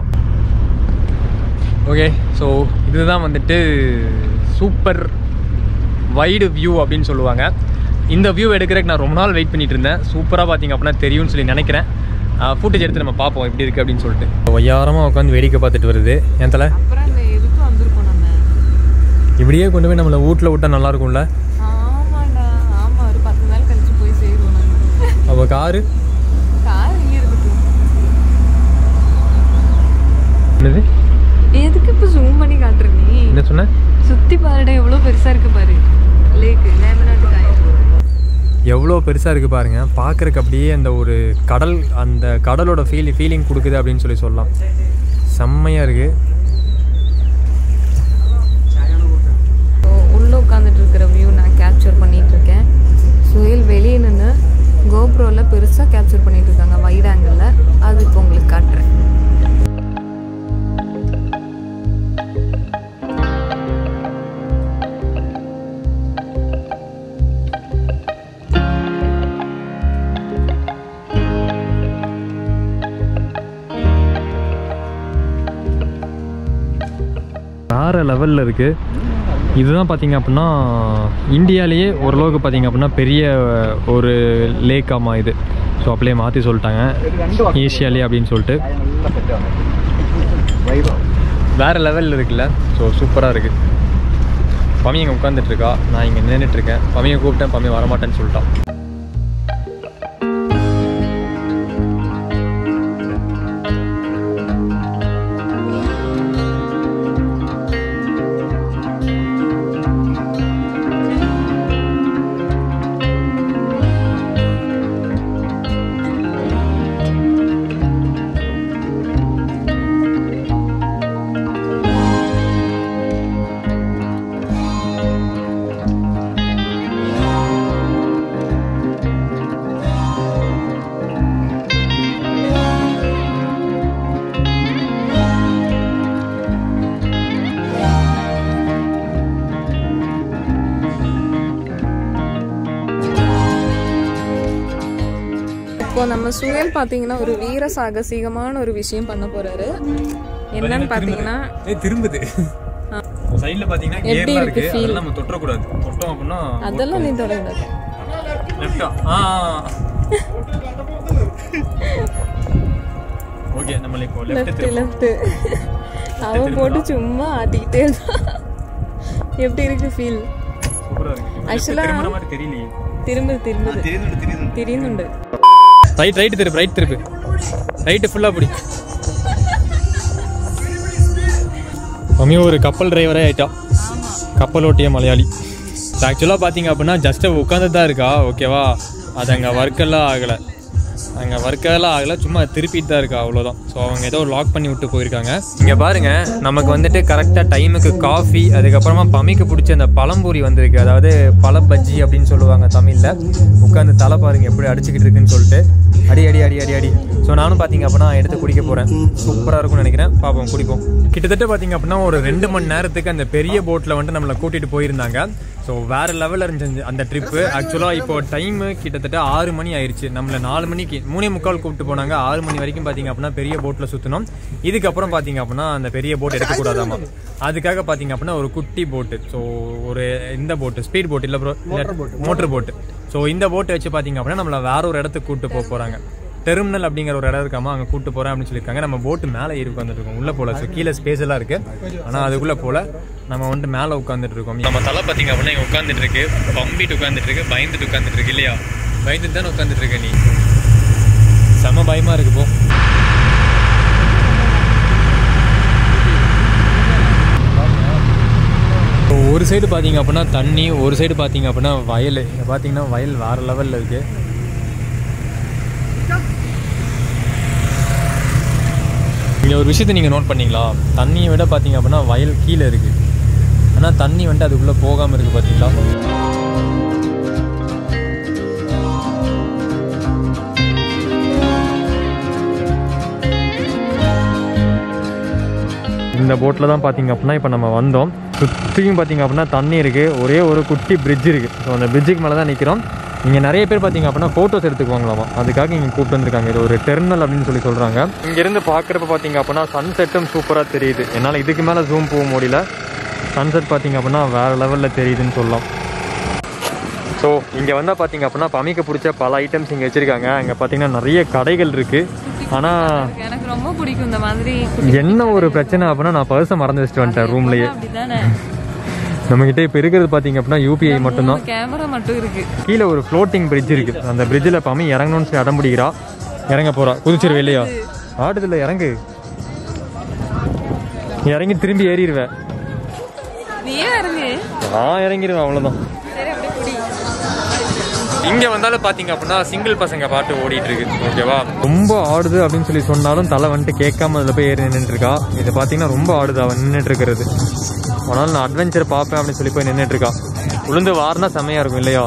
ஓகே ஸோ இதுதான் வந்துட்டு சூப்பர் வைடு வியூ அப்படின்னு சொல்லுவாங்க இந்த வியூ எடுக்கிறதுக்கு நான் ரொம்ப நாள் வெயிட் பண்ணிட்டு இருந்தேன் சூப்பராக பார்த்தீங்க அப்படின்னா தெரியும்னு சொல்லி நினைக்கிறேன் ஃபுட்டேஜ் எடுத்து நம்ம பார்ப்போம் எப்படி இருக்குது அப்படின்னு சொல்லிட்டு ஒய்யாரமாக உட்காந்து வேடிக்கை பார்த்துட்டு வருது என் தலை அப்புறம் இந்த எதுக்கு வந்திருக்கோம் நம்ம இப்படியே கொண்டு போய் நம்மளை வீட்டில் விட்டால் நல்லா இருக்கும்ல ஆமாடா ஆமா ஒரு பத்து நாள் கழிச்சு போய் சேருவோம் நம்ம அப்போ காரு கார் இங்கே இருக்கட்டும் என்னது எதுக்கு இப்போ ஜூம் பண்ணி காட்டுற நீ என்ன சொன்ன சுத்தி பாருடா எவ்வளோ பெருசா இருக்கு பாரு லேக்கு வேமநாட்டு காயம் எவ்வளோ பெருசாக இருக்குது பாருங்க பார்க்குறக்கு அப்படியே அந்த ஒரு கடல் அந்த கடலோட ஃபீல் ஃபீலிங் கொடுக்குது அப்படின்னு சொல்லி சொல்லலாம் செம்மையாக இருக்குது உள்ளே உட்காந்துட்டு இருக்கிற வியூ நான் கேப்சர் பண்ணிட்டு இருக்கேன் சுயல் வெளியே நின்று கோப்ரோவில் பெருசாக கேப்சர் பண்ணிட்டு இருக்காங்க வைட் ஆங்கிளில் அது இப்போ உங்களுக்கு காட்டுறேன் வேறு லெவலில் இருக்குது இதுதான் பார்த்தீங்க அப்படின்னா இந்தியாவிலேயே ஓரளவுக்கு பார்த்தீங்க அப்படின்னா பெரிய ஒரு லேக்காமா இது ஸோ அப்படியே மாற்றி சொல்லிட்டாங்க ஏஷியாலே அப்படின்னு சொல்லிட்டு வேறு லெவலில் இருக்குல்ல ஸோ சூப்பராக இருக்குது பமி இங்கே உட்காந்துட்ருக்கா நான் இங்கே நின்றுட்டுருக்கேன் பமியை கூப்பிட்டேன் பமி வரமாட்டேன்னு சொல்லிட்டான் இப்போ நம்ம சுயல் பார்த்தீங்கன்னா ஒரு வீர சாகசீகமான ஒரு விஷயம் பண்ண போறாரு என்னன்னு பார்த்தீங்கன்னா ஏய் திரும்புது சைடில் பார்த்தீங்கன்னா எப்படி கேர்லாம் இருக்கு இருக்குது feel? அதெல்லாம் நம்ம தொட்டக்கூடாது தொட்டோம் அப்படின்னா அதெல்லாம் நீ தொடக்கூடாது லெஃப்டா ஆ ஓகே நம்ம இப்போ லெஃப்ட் லெஃப்ட் திரும்ப லெஃப்ட் அவன் போட்டு சும்மா ஆட்டிக்கிட்டே இருந்தான் எப்படி இருக்கு ஃபீல் சூப்பரா இருக்கு Actually- திரும்புற மாதிரி தெரியலையே திரும்புது திரும்புது தெரியுது தெரியுது தெரியுന്നുണ്ട് ரைட் ரைட் திருப்பு ரைட் திருப்பு ரைட்டு ஃபுல்லாக பிடி மம்மி ஒரு கப்பல் டிரைவரே ஆயிட்டான் கப்பல் ஓட்டிய மலையாளி ஆக்சுவலாக பார்த்தீங்க அப்படின்னா ஜஸ்ட் உட்காந்து தான் இருக்கா ஓகேவா அது அங்கே ஒர்க்கெல்லாம் ஆகலை அங்கே ஒர்க்கெல்லாம் ஆகலை சும்மா திருப்பிட்டு தான் இருக்கா அவ்வளோதான் ஸோ அவங்க ஏதோ லாக் பண்ணி விட்டு போயிருக்காங்க இங்கே பாருங்க நமக்கு வந்துட்டு கரெக்டாக டைமுக்கு காஃபி அதுக்கப்புறமா பமிக்கு பிடிச்ச அந்த பழம்பூரி வந்திருக்கு அதாவது பழ பஜ்ஜி அப்படின்னு சொல்லுவாங்க தமிழில் உட்காந்து தலை பாருங்க எப்படி அடிச்சுக்கிட்டு இருக்குன்னு சொல்லிட்டு அடி அடி அடி அடி அடி ஸோ நானும் பார்த்தீங்க அப்படின்னா எடுத்து குடிக்க போகிறேன் சூப்பராக இருக்கும்னு நினைக்கிறேன் பார்ப்போம் குடிப்போம் கிட்டத்தட்ட பார்த்தீங்க அப்படின்னா ஒரு ரெண்டு மணி நேரத்துக்கு அந்த பெரிய போட்டில் வந்துட்டு நம்மளை கூட்டிகிட்டு போயிருந்தாங்க ஸோ வேறு லெவலில் இருந்துச்சு அந்த ட்ரிப்பு ஆக்சுவலாக இப்போ டைமு கிட்டத்தட்ட ஆறு மணி ஆயிடுச்சு நம்மளை நாலு மணிக்கு மூணே முக்கால் கூப்பிட்டு போனாங்க ஆறு மணி வரைக்கும் பார்த்தீங்க அப்படின்னா பெரிய போட்டில் சுற்றணும் இதுக்கப்புறம் பார்த்தீங்க அப்படின்னா அந்த பெரிய போட் எடுக்கக்கூடாதாமா அதுக்காக பார்த்தீங்க அப்படின்னா ஒரு குட்டி போட்டு ஸோ ஒரு இந்த போட்டு ஸ்பீட் போட் இல்லை ப்ரோ மோட்டர் போட்டு ஸோ இந்த போட்டை வச்சு பார்த்தீங்க அப்படின்னா நம்மளை வேற ஒரு இடத்துக்கு கூப்பிட்டு போக போகிறாங்க டெர்மினல் அப்படிங்கிற ஒரு இடம் இருக்காமா அங்கே கூட்டு போகிறேன் அப்படின்னு சொல்லியிருக்காங்க நம்ம போட்டு மேலே ஏறி உட்காந்துட்டு இருக்கோம் உள்ளே போகல ஸோ கீழே ஸ்பேஸ் எல்லாம் இருக்கு ஆனால் அதுக்குள்ளே போல நம்ம வந்துட்டு மேலே உட்காந்துட்டு இருக்கோம் நம்ம தலை பார்த்தீங்க அப்படின்னா இங்கே உட்காந்துட்டு இருக்கு பம்பிட்டு உட்காந்துட்டு இருக்கு பயந்துட்டு உட்காந்துட்டு இருக்கு இல்லையா பயந்துட்டு தானே உட்காந்துட்டு இருக்க நீ செம பயமா இருக்கு போ இப்போ ஒரு சைடு பார்த்தீங்க அப்படின்னா தண்ணி ஒரு சைடு பார்த்தீங்க அப்படின்னா வயல் இங்கே பார்த்தீங்கன்னா வயல் வேறு லெவலில் இருக்குது இங்கே ஒரு விஷயத்தை நீங்கள் நோட் பண்ணீங்களா தண்ணியை விட பார்த்தீங்க அப்படின்னா வயல் கீழே இருக்குது ஆனால் தண்ணி வந்துட்டு அதுக்குள்ளே போகாமல் இருக்குது பார்த்தீங்களா இந்த போட்டில் தான் பார்த்தீங்க அப்படின்னா இப்போ நம்ம வந்தோம் சுற்றியும் பார்த்தீங்க அப்படின்னா தண்ணி இருக்குது ஒரே ஒரு குட்டி பிரிட்ஜ் இருக்குது ஸோ அந்த பிரிட்ஜுக்கு மேலே தான் நிற்கிறோம் இங்கே நிறைய பேர் பார்த்தீங்க அப்படின்னா ஃபோட்டோஸ் எடுத்துக்குவாங்களாமா அதுக்காக இங்கே கூப்பிட்டு வந்திருக்காங்க இது ஒரு டெர்மினல் அப்படின்னு சொல்லி சொல்கிறாங்க இங்கேருந்து பார்க்குறப்ப பார்த்தீங்க அப்படின்னா சன்செட்டும் சூப்பராக தெரியுது என்னால் இதுக்கு மேலே ஜூம் போக முடியல சன்செட் பார்த்தீங்க அப்படின்னா வேறு லெவலில் தெரியுதுன்னு சொல்லலாம் ஸோ இங்கே வந்தால் பார்த்தீங்க அப்படின்னா பமிக்க பிடிச்ச பல ஐட்டம்ஸ் இங்கே வச்சுருக்காங்க அங்கே பார்த்தீங்கன்னா நிறைய கடைகள் இருக்குது ஆனால் எனக்கு ரொம்ப பிடிக்கும் இந்த மாதிரி என்ன ஒரு பிரச்சனை அப்படின்னா நான் பர்ஸை மறந்து வச்சுட்டு வந்துட்டேன் ரூம்லேயே அப்படிதானே நம்மக்கிட்ட இப்போ இருக்கிறது பார்த்தீங்க அப்படின்னா யூபிஐ மட்டும்தான் கேமரா மட்டும் இருக்கு கீழே ஒரு ஃப்ளோட்டிங் பிரிட்ஜ் இருக்குது அந்த பிரிட்ஜில் பமி இறங்கணும்னு சொல்லி அடம் பிடிக்கிறா இறங்க போகிறா குதிச்சிருவே இல்லையா ஆடுதில்ல இறங்கு நீ இறங்கி திரும்பி ஏறிடுவேன் நீயே இறங்கு நான் இறங்கிடுவேன் அவ்வளோதான் சரி அப்படியே பிடி இங்கே வந்தாலும் பார்த்தீங்க அப்படின்னா சிங்கிள் பசங்க பாட்டு ஓடிட்டு இருக்கு ஓகேவா ரொம்ப ஆடுது அப்படின்னு சொல்லி சொன்னாலும் தலை வந்துட்டு கேட்காம அதில் போய் ஏறி நின்றுட்டு இருக்கா இது பார்த்தீங்கன்னா ரொம்ப ஆடுது அவன் நின்றுட்டு இருக்கிறது ஆனாலும் நான் அட்வென்ச்சர் பார்ப்பேன் அப்படின்னு சொல்லி போய் நின்றுட்டு இருக்கா உளுந்து வாரினா செம்மையா இருக்கும் இல்லையா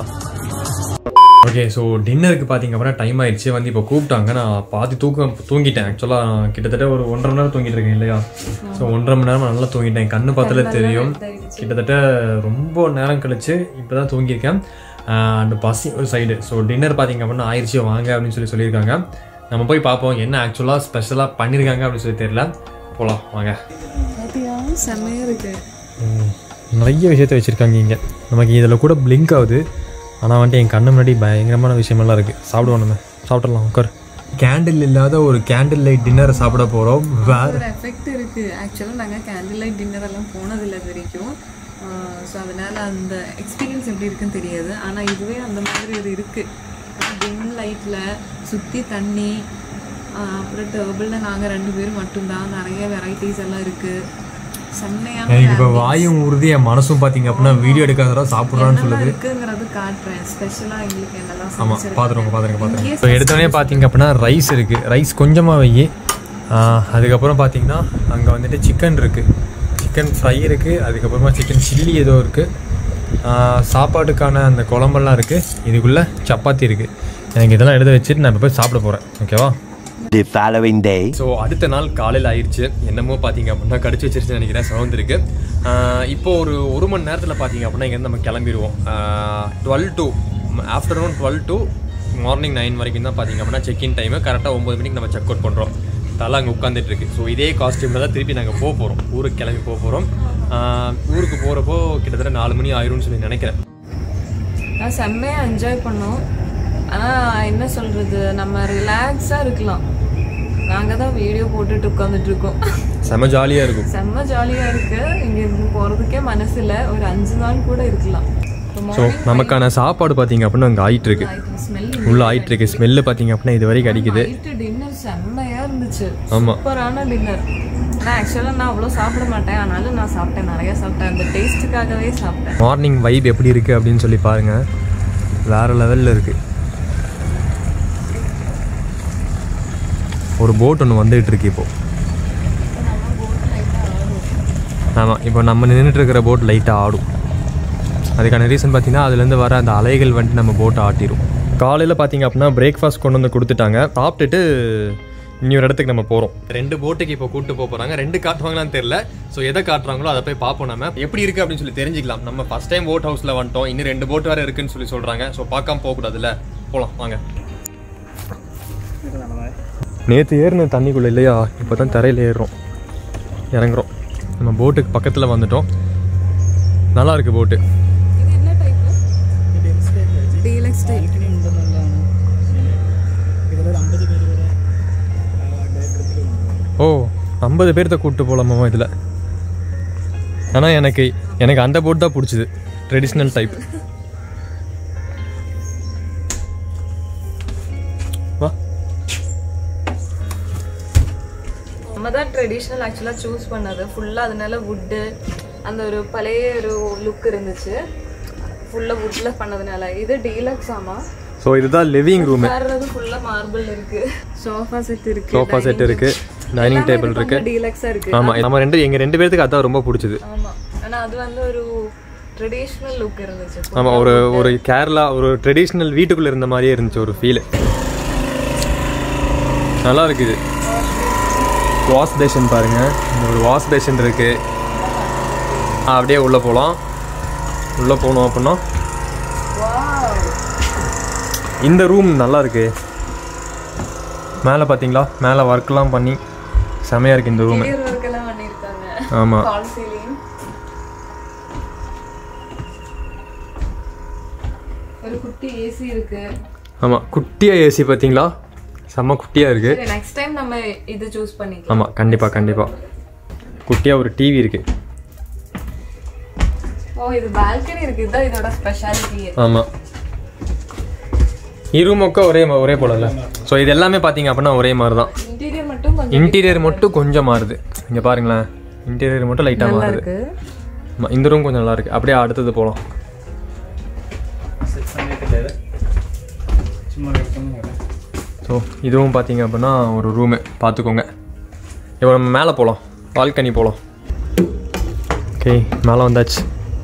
ஓகே ஸோ டின்னருக்கு பார்த்தீங்க அப்படின்னா டைம் ஆயிடுச்சு வந்து இப்போ கூப்பிட்டாங்க நான் பாதி தூக்கம் தூங்கிட்டேன் ஆக்சுவலாக கிட்டத்தட்ட ஒரு ஒன்றரை மணி நேரம் தூங்கிட்டு இருக்கேன் இல்லையா ஸோ ஒன்றரை மணி நேரம் நல்லா தூங்கிட்டேன் கண்ணு பார்த்தாலே தெரியும் கிட்டத்தட்ட ரொம்ப நேரம் கழிச்சு இப்போ தான் தூங்கியிருக்கேன் அண்ட் பசி ஒரு சைடு ஸோ டின்னர் பார்த்தீங்க அப்படின்னா ஆயிடுச்சு வாங்க அப்படின்னு சொல்லி சொல்லியிருக்காங்க நம்ம போய் பார்ப்போம் என்ன ஆக்சுவலாக ஸ்பெஷலாக பண்ணியிருக்காங்க அப்படின்னு சொல்லி தெரியல போகலாம் வாங்க பாத்தியா செம்மையா இருக்கு ம், நிறைய விஷயத்த வச்சுருக்காங்க இங்கே நமக்கு இதில் கூட பிளிங்க் ஆகுது ஆனால் வந்துட்டு என் கண்ணு முன்னாடி பயங்கரமான விஷயமெல்லாம் இருக்குது சாப்பிடுவோம் நம்ம சாப்பிட்றலாம் உட்கார் கேண்டில் இல்லாத ஒரு கேண்டில் லைட் டின்னரை சாப்பிட போகிறோம் வேறு ஒரு எஃபெக்ட் இருக்கு ஆக்சுவலாக நாங்கள் கேண்டில் லைட் டின்னர் எல்லாம் போனதில்லை இது வரைக்கும் ஸோ அதனால அந்த எக்ஸ்பீரியன்ஸ் எப்படி இருக்குன்னு தெரியாது ஆனால் இதுவே அந்த மாதிரி ஒரு இருக்கு டிம் லைட்டில் சுற்றி தண்ணி ஆஹ் அப்புறம் டேபிளில் நாங்கள் ரெண்டு பேரும் மட்டும்தான் நிறைய வெரைட்டிஸ் எல்லாம் இருக்கு செம்மையான எனக்கு இப்போ வாயும் உறுதி என் மனசும் பார்த்தீங்க அப்படின்னா வீடியோ எடுக்காதடா சாப்பிட்றான்னு சொல்லுது என்னெல்லாம் இருக்குங்கிறது காட்டுறேன் ஸ்பெஷலாக எங்களுக்கு என்னெல்லாம் ஆமாம் சமைச்சிருக்கு பார்த்துருங்க பார்த்துருங்க பார்த்துருங்க இப்போ எடுத்தோடனே பார்த்தீங்க அப்படின்னா ரைஸ் இருக்குது ரைஸ் கொஞ்சமாக வை ஆஹ், அதுக்கப்புறம் பார்த்தீங்கன்னா அங்கே வந்துட்டு சிக்கன் இருக்குது சிக்கன் ஃப்ரை இருக்குது அதுக்கப்புறமா சிக்கன் சில்லி ஏதோ இருக்குது சாப்பாட்டுக்கான அந்த குழம்பெல்லாம் இருக்குது இதுக்குள்ளே சப்பாத்தி இருக்குது எனக்கு இதெல்லாம் எடுத்து வச்சுட்டு நான் இப்போ போய் சாப்பிட போகிறேன் ஓகேவா The following day. ஸோ அடுத்த நாள் காலையில் ஆயிடுச்சு என்னமோ பார்த்தீங்க அப்படின்னா கடிச்சு வச்சிருச்சுன்னு நினைக்கிறேன் சவுந்திருக்கு இப்போ ஒரு ஒரு மணி நேரத்தில் பார்த்தீங்க அப்படின்னா இங்கேருந்து நம்ம கிளம்பிடுவோம் twelve to afternoon twelve to morning nine வரைக்கும் தான் பார்த்தீங்க அப்படின்னா செக்இன் டைமு கரெக்டாக ஒம்பது மணிக்கு நம்ம செக் அவுட் பண்ணுறோம் தலை அங்கே உட்காந்துட்டு இருக்கு ஸோ இதே காஸ்டியூமில் தான் திருப்பி நாங்கள் போக போகிறோம் ஊருக்கு கிளம்பி போக போகிறோம் ஊருக்கு போகிறப்போ கிட்டத்தட்ட நாலு மணி ஆயிரும்னு சொல்லி நினைக்கிறேன் நான் செம்மையாக என்ஜாய் பண்ணோம் ஆனால் என்ன சொல்கிறது நம்ம ரிலாக்ஸாக இருக்கலாம் நாங்கள் தான் வீடியோ போட்டுட்டு உட்காந்துட்டு இருக்கோம் செம ஜாலியாக இருக்கும் செம்ம ஜாலியாக இருக்கு இங்கே இருந்து போகிறதுக்கே மனசு இல்லை ஒரு அஞ்சு நாள் கூட இருக்கலாம் ஸோ நமக்கான சாப்பாடு பார்த்தீங்க அப்படின்னா அங்கே ஆயிட்டு இருக்கு ஸ்மெல் உள்ள ஆயிட்டு இருக்கு ஸ்மெல்லு பார்த்தீங்க அப்படின்னா இது வரைக்கும் அடிக்குது நைட்டு டின்னர் செம்மையாக இருந்துச்சு ஆமாம் சூப்பரான டின்னர் நான் ஆக்சுவலாக நான் அவ்வளோ சாப்பிட மாட்டேன் ஆனாலும் நான் சாப்பிட்டேன் நிறைய சாப்பிட்டேன் அந்த டேஸ்ட்டுக்காகவே சாப்பிட்டேன் மார்னிங் வைப் எப்படி இருக்குது அப்படின்னு சொல்லி பாருங்கள் வேறு லெவலில் இருக்குது ஒரு போட் ஒன்று வந்துகிட்டு இருக்கு இப்போ ஆமாம் இப்போ நம்ம நின்றுட்டு இருக்கிற போட் லைட்டாக ஆடும் அதுக்கான ரீசன் பார்த்தீங்கன்னா அதுலேருந்து வர அந்த அலைகள் வந்துட்டு நம்ம போட்டை ஆட்டிடும் காலையில் பார்த்தீங்க அப்படின்னா பிரேக்ஃபாஸ்ட் கொண்டு வந்து கொடுத்துட்டாங்க சாப்பிட்டுட்டு இன்னொரு இடத்துக்கு நம்ம போகிறோம் ரெண்டு போட்டுக்கு இப்போ கூட்டு போக போகிறாங்க ரெண்டு காட்டுவாங்களான்னு தெரியல ஸோ எதை காட்டுறாங்களோ அதை போய் பார்ப்போம் நம்ம எப்படி இருக்குது அப்படின்னு சொல்லி தெரிஞ்சுக்கலாம் நம்ம ஃபஸ்ட் டைம் போட் ஹவுஸில் வந்துட்டோம் இன்னும் ரெண்டு போட் வேறு இருக்குன்னு சொல்லி சொல்கிறாங்க ஸோ பார்க்காம போகக்கூடாதுல்ல போகலாம் வாங்க நேற்று ஏறின தண்ணிக்குள்ளே இல்லையா இப்போ தான் தரையில் ஏறுறோம் இறங்குறோம் நம்ம போட்டுக்கு பக்கத்தில் வந்துட்டோம் நல்லா இருக்கு போட்டு இது என்ன டைப்பு டீலக்ஸ் டைப் ஓ ஐம்பது பேர்த்த கூப்பிட்டு போகலாமா இதில் ஆனால் எனக்கு எனக்கு அந்த போட் தான் பிடிச்சிது ட்ரெடிஷ்னல் டைப் வா நம்ம தான் ட்ரெடிஷ்னல் ஆக்சுவலாக சூஸ் பண்ணது ஃபுல்லாக அதனால வுட்டு அந்த ஒரு பழைய ஒரு லுக் இருந்துச்சு ஃபுல்லாக வுட்டில் பண்ணதுனால இது டீலக்ஸ் ஆமா ஸோ இதுதான் லிவிங் ரூமு உட்கார்றது ஃபுல்லாக மார்பிள் இருக்கு சோஃபா செட் இருக்கு சோஃபா செட் இருக்கு டைனிங் டேபிள் இருக்கு டீலக்ஸாக இருக்கு ஆமாம் நம்ம ரெண்டு எங்கள் ரெண்டு பேர்த்துக்கு அதான் ரொம்ப பிடிச்சது ஆமா ஆனா அது வந்து ஒரு ட்ரெடிஷ்னல் லுக் இருந்துச்சு ஆமாம் ஒரு ஒரு கேரளா ஒரு ட்ரெடிஷ்னல் வீட்டுக்குள்ளே இருந்த மாதிரியே இருந்துச்சு ஒரு ஃபீல் நல்லா இருக்குது வாஷ் பேஷன் பாருங்க இங்க ஒரு வாஷ் பேஷன் இருக்கு ஆ, அப்படியே உள்ளே போகலாம் உள்ளே போனோம் அப்படின்னா இந்த ரூம் நல்லா இருக்கு மேலே பார்த்தீங்களா மேலே ஒர்க்லாம் பண்ணி செமையாக இருக்கு இந்த ரூமு ஒர்க் எல்லாம் பண்ணியிருக்காங்க ஆமாம் ஃபால் சீலிங் ஒரு குட்டி ஏசி இருக்கு ஆமாம் குட்டியாக ஏசி பார்த்தீங்களா செம்ம குட்டியாக இருக்குது நெக்ஸ்ட் டைம் நம்ம இது சூஸ் பண்ணிக்கலாம் ஆமாம் கண்டிப்பாக கண்டிப்பாக குட்டியாக ஒரு டிவி இருக்குது ஓ இது பால்கனி இருக்கு இதுதான் இதோட ஸ்பெஷாலிட்டி ஆமாம் இருமொக்க ஒரே மா- ஒரே போலல ஸோ இது எல்லாமே பார்த்தீங்க அப்படின்னா ஒரே மாதிரி தான் இன்டீரியர் மட்டும் கொஞ்சம் இன்டீரியர் மட்டும் கொஞ்சம் மாறுது இங்கே பாருங்களேன் இன்டீரியர் மட்டும் லைட்டாக நல்லா மாறுது இருக்கு ஆமா, இந்த ரூம் கொஞ்சம் நல்லா இருக்கு அப்படியே அடுத்தது போகலாம் ஸோ இதுவும் பார்த்தீங்க அப்படின்னா ஒரு ரூமு பார்த்துக்கோங்க இப்போ நம்ம மேலே போகலாம் பால்கனி போகலாம் ஓகே மேலே வந்தாச்சு